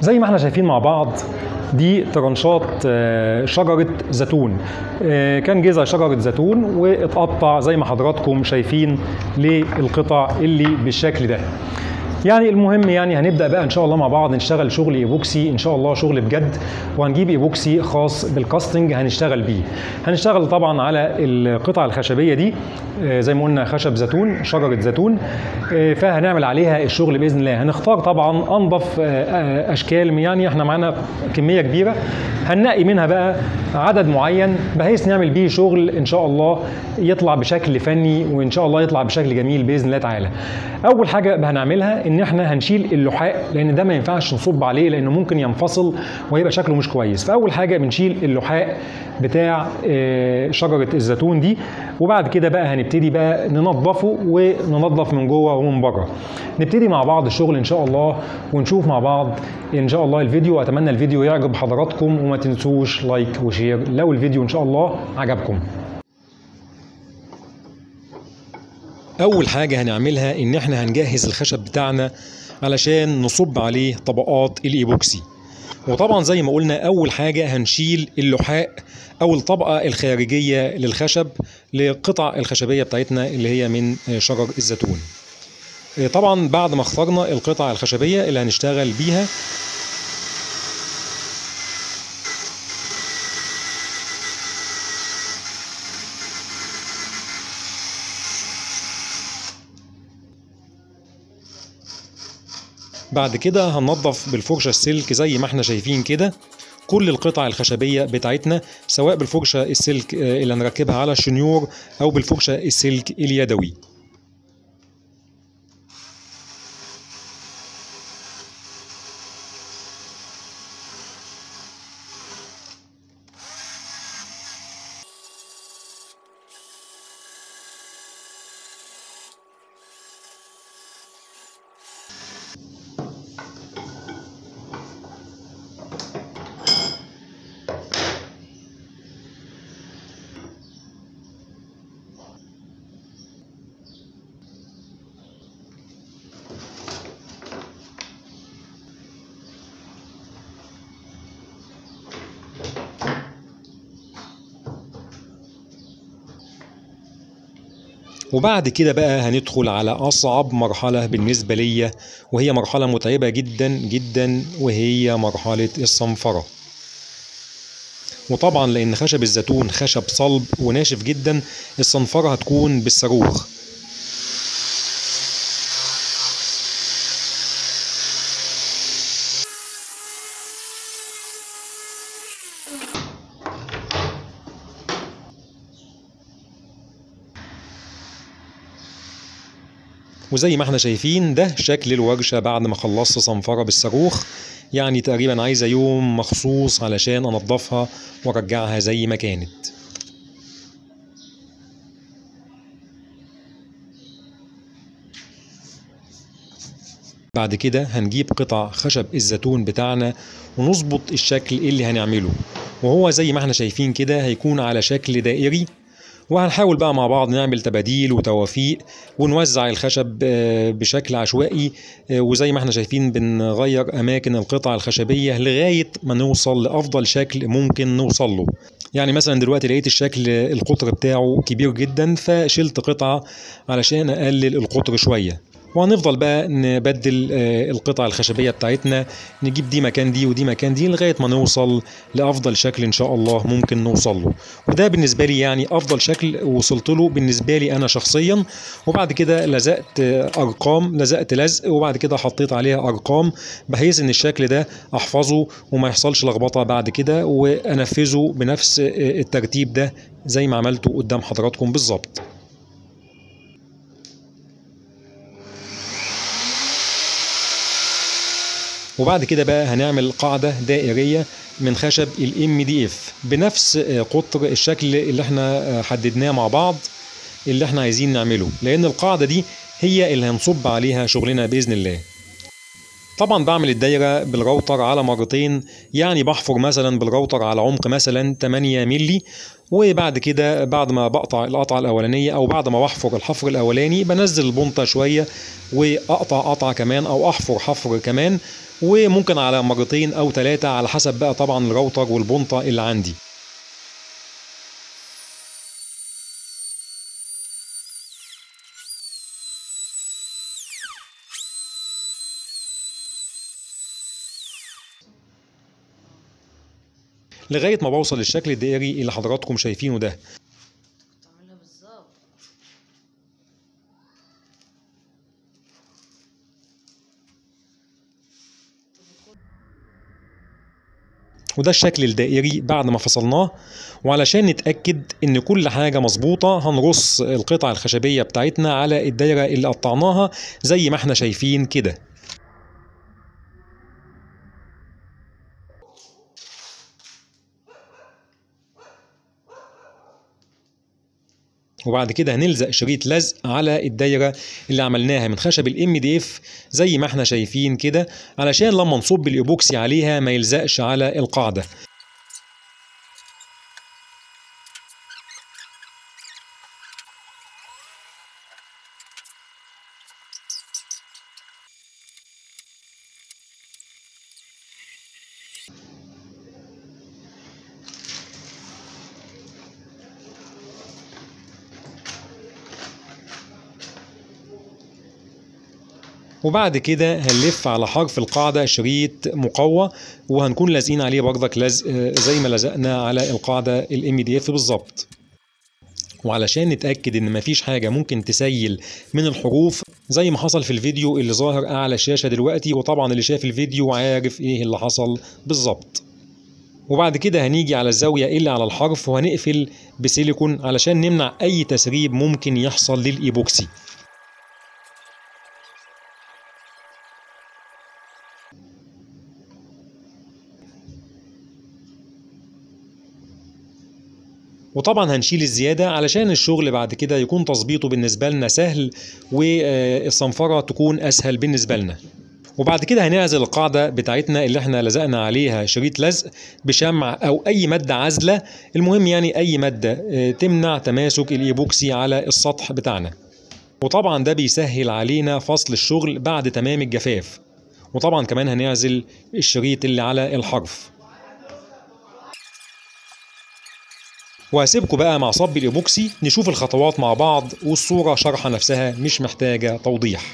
زي ما احنا شايفين مع بعض دي ترنشات آه، شجرة زيتون آه، كان جذع شجرة زيتون واتقطع زي ما حضراتكم شايفين للقطع اللي بالشكل ده يعني المهم يعني هنبدا بقى ان شاء الله مع بعض نشتغل شغل ايبوكسي ان شاء الله شغل بجد وهنجيب ايبوكسي خاص بالكاستنج هنشتغل بيه هنشتغل طبعا على القطع الخشبيه دي آه، زي ما قلنا خشب زيتون شجره زيتون آه، فهنعمل عليها الشغل باذن الله هنختار طبعا انظف آه، آه، اشكال يعني احنا معانا كميه كبيره هننقي منها بقى عدد معين بحيث نعمل بيه شغل ان شاء الله يطلع بشكل فني وان شاء الله يطلع بشكل جميل باذن الله تعالى اول حاجه هنعملها ان احنا هنشيل اللحاء لان ده ما ينفعش نصب عليه لانه ممكن ينفصل ويبقى شكله مش كويس فاول حاجه بنشيل اللحاء بتاع آه، شجره الزيتون دي وبعد كده بقى هنبتدي بقى ننظفه وننظف من جوه ومن بره نبتدي مع بعض الشغل ان شاء الله ونشوف مع بعض ان شاء الله الفيديو واتمنى الفيديو يعجب حضراتكم وما تنسوش لايك وشير لو الفيديو ان شاء الله عجبكم اول حاجه هنعملها ان احنا هنجهز الخشب بتاعنا علشان نصب عليه طبقات الايبوكسي وطبعا زي ما قلنا اول حاجه هنشيل اللحاء او الطبقه الخارجيه للخشب للقطع الخشبيه بتاعتنا اللي هي من شجر الزيتون طبعا بعد ما اخترنا القطع الخشبيه اللي هنشتغل بيها بعد كده هننظف بالفرشة السلك زي ما احنا شايفين كده كل القطع الخشبية بتاعتنا سواء بالفرشة السلك آه، اللي هنركبها على الشنيور أو بالفرشة السلك اليدوي وبعد كده بقى هندخل على أصعب مرحلة بالنسبة ليا وهي مرحلة متعبة جدا جدا وهي مرحلة الصنفرة وطبعا لأن خشب الزيتون خشب صلب وناشف جدا الصنفرة هتكون بالصاروخ وزي ما احنا شايفين ده شكل الورشة بعد ما خلصت صنفرة بالصاروخ يعني تقريبا عايزة يوم مخصوص علشان انضفها وارجعها زي ما كانت بعد كده هنجيب قطع خشب الزيتون بتاعنا ونظبط الشكل اللي هنعمله وهو زي ما احنا شايفين كده هيكون على شكل دائري وهنحاول بقى مع بعض نعمل تباديل وتوافيق ونوزع الخشب آه، بشكل عشوائي آه، وزي ما احنا شايفين بنغير اماكن القطع الخشبيه لغايه ما نوصل لافضل شكل ممكن نوصل له يعني مثلا دلوقتي لقيت الشكل القطر بتاعه كبير جدا فشلت قطعه علشان اقلل القطر شويه وهنفضل بقى نبدل آه، القطع الخشبيه بتاعتنا نجيب دي مكان دي ودي مكان دي لغايه ما نوصل لافضل شكل ان شاء الله ممكن نوصل له وده بالنسبه لي يعني افضل شكل وصلت له بالنسبه لي انا شخصيا وبعد كده لزقت آه، ارقام لزقت لزق وبعد كده حطيت عليها ارقام بحيث ان الشكل ده احفظه وما يحصلش لخبطه بعد كده وانفذه بنفس آه، الترتيب ده زي ما عملته قدام حضراتكم بالظبط وبعد كده بقى هنعمل قاعدة دائرية من خشب الام دي اف بنفس آه، قطر الشكل اللي احنا آه، حددناه مع بعض اللي احنا عايزين نعمله لان القاعدة دي هي اللي هنصب عليها شغلنا بإذن الله طبعا بعمل الدايرة بالراوتر على مرتين يعني بحفر مثلا بالراوتر على عمق مثلا 8 ملي وبعد كده بعد ما بقطع القطعة الأولانية أو بعد ما بحفر الحفر الأولاني بنزل البنطة شوية وأقطع قطعة كمان أو أحفر حفر كمان وممكن على مرتين أو ثلاثة على حسب بقى طبعا الراوتر والبنطة اللي عندي لغاية ما بوصل للشكل الدائري اللي حضراتكم شايفينه ده تعملها بالظبط وده الشكل الدائري بعد ما فصلناه وعلشان نتأكد إن كل حاجة مظبوطة هنرص القطع الخشبية بتاعتنا على الدايرة اللي قطعناها زي ما احنا شايفين كده وبعد كده هنلزق شريط لزق على الدايرة اللي عملناها من خشب الام دي اف زي ما احنا شايفين كده علشان لما نصب الايبوكسي عليها ما يلزقش على القاعدة وبعد كده هنلف على حرف القاعدة شريط مقوى وهنكون لازقين عليه برضك لزق زي ما لزقنا على القاعدة الام دي اف بالظبط وعلشان نتأكد ان مفيش حاجة ممكن تسيل من الحروف زي ما حصل في الفيديو اللي ظاهر اعلى الشاشة دلوقتي وطبعا اللي شاف الفيديو عارف ايه اللي حصل بالظبط وبعد كده هنيجي على الزاوية اللي على الحرف وهنقفل بسيليكون علشان نمنع اي تسريب ممكن يحصل للايبوكسي وطبعا هنشيل الزيادة علشان الشغل بعد كده يكون تظبيطه بالنسبة لنا سهل والصنفرة تكون أسهل بالنسبة لنا وبعد كده هنعزل القاعدة بتاعتنا اللي احنا لزقنا عليها شريط لزق بشمع أو أي مادة عازلة المهم يعني أي مادة تمنع تماسك الإيبوكسي على السطح بتاعنا وطبعا ده بيسهل علينا فصل الشغل بعد تمام الجفاف وطبعا كمان هنعزل الشريط اللي على الحرف وهسيبكم بقى مع صب الايبوكسي نشوف الخطوات مع بعض والصورة شرحة نفسها مش محتاجة توضيح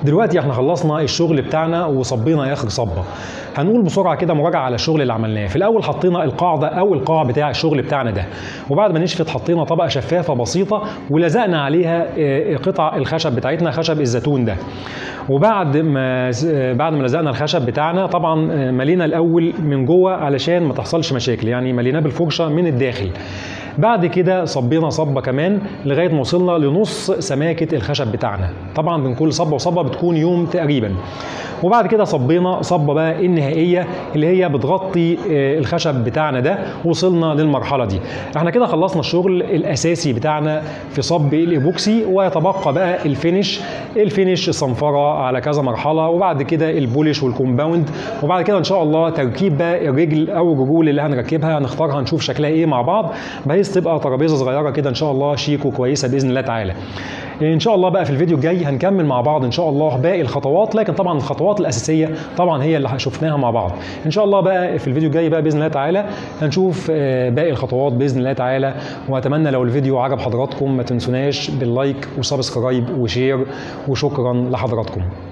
دلوقتي احنا خلصنا الشغل بتاعنا وصبينا اخر صبه هنقول بسرعه كده مراجعه على الشغل اللي عملناه في الاول حطينا القاعده او القاع بتاع الشغل بتاعنا ده وبعد ما نشفت حطينا طبقه شفافه بسيطه ولزقنا عليها آه، قطع الخشب بتاعتنا خشب الزيتون ده وبعد ما بعد ما لزقنا الخشب بتاعنا طبعا آه، ملينا الاول من جوه علشان ما تحصلش مشاكل يعني مليناه بالفرشه من الداخل بعد كده صبينا صبه كمان لغايه ما وصلنا لنص سماكه الخشب بتاعنا طبعا بين كل صبه وصبه بتكون يوم تقريبا وبعد كده صبينا صبه بقى النهائيه اللي هي بتغطي آه، الخشب بتاعنا ده وصلنا للمرحله دي احنا كده خلصنا الشغل الاساسي بتاعنا في صب الايبوكسي ويتبقى بقى الفينش الفينش الصنفره على كذا مرحله وبعد كده البولش والكومباوند وبعد كده ان شاء الله تركيب بقى الرجل او الرجول اللي هنركبها هنختارها نشوف شكلها ايه مع بعض بحيث تبقى ترابيزه صغيره كده ان شاء الله شيك وكويسه باذن الله تعالى ان شاء الله بقى في الفيديو الجاي هنكمل مع بعض ان شاء الله باقي الخطوات لكن طبعا الخطوات الاساسيه طبعا هي اللي شفناها مع بعض ان شاء الله بقى في الفيديو الجاي بقى باذن الله تعالى هنشوف آه، باقي الخطوات باذن الله تعالى واتمنى لو الفيديو عجب حضراتكم ما تنسوناش باللايك وسبسكرايب وشير وشكرا لحضراتكم